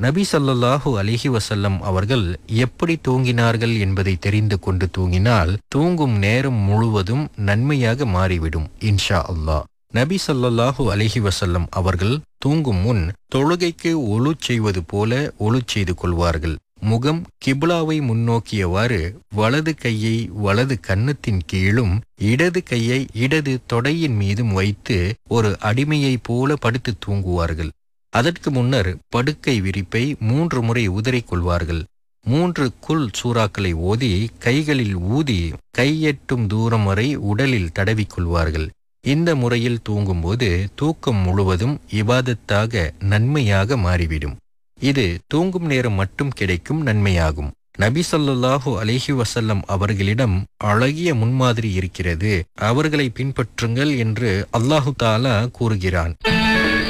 நபி ஸல்லல்லாஹு அலைஹி வஸல்லம் அவர்கள் எப்படி தூங்கினார்கள் என்பதை தெரிந்து கொண்டு தூங்கினால் தூங்கும் நேரம் முழுவதும் நன்மையாக மாறிவிடும் இன்ஷா அல்லாஹ் நபி ஸல்லல்லாஹு அலைஹி வஸல்லம் அவர்கள் தூங்கும் முன் தொழுகைக்கு ஒழு செய்வது போல ஒழு செய்து கொள்வார்கள் முகம் கிப்லாவை முன்னோக்கியவாறு வலது கையை வலது கன்னத்தின் கீழும் இடது கையை இடது தொடையின் மீதும் வைத்து ஒரு அடிமையைப் போல படுத்து தூங்குவார்கள் அதற்கு முன்னர் படுக்கை விரிப்பை மூன்று முறை உதறிக் கொள்வார்கள் மூன்று குல் சூறாக்களை ஓதி கைகளில் ஊதி கையெட்டும் தூரம் வரை உடலில் தடவிக் கொள்வார்கள் இந்த முறையில் தூங்கும்போது தூக்கம் முழுவதும் இபாதத்தாக நன்மையாக மாறிவிடும் இது தூங்கும் நேரம் மட்டும் கிடைக்கும் நன்மையாகும் நபி ஸல்லல்லாஹு அலைஹி வஸல்லம் அவர்களிடம் அழகிய முன்மாதிரி இருக்கிறது அவர்களை பின்பற்றுங்கள் என்று அல்லாஹு தாலா கூறுகிறான்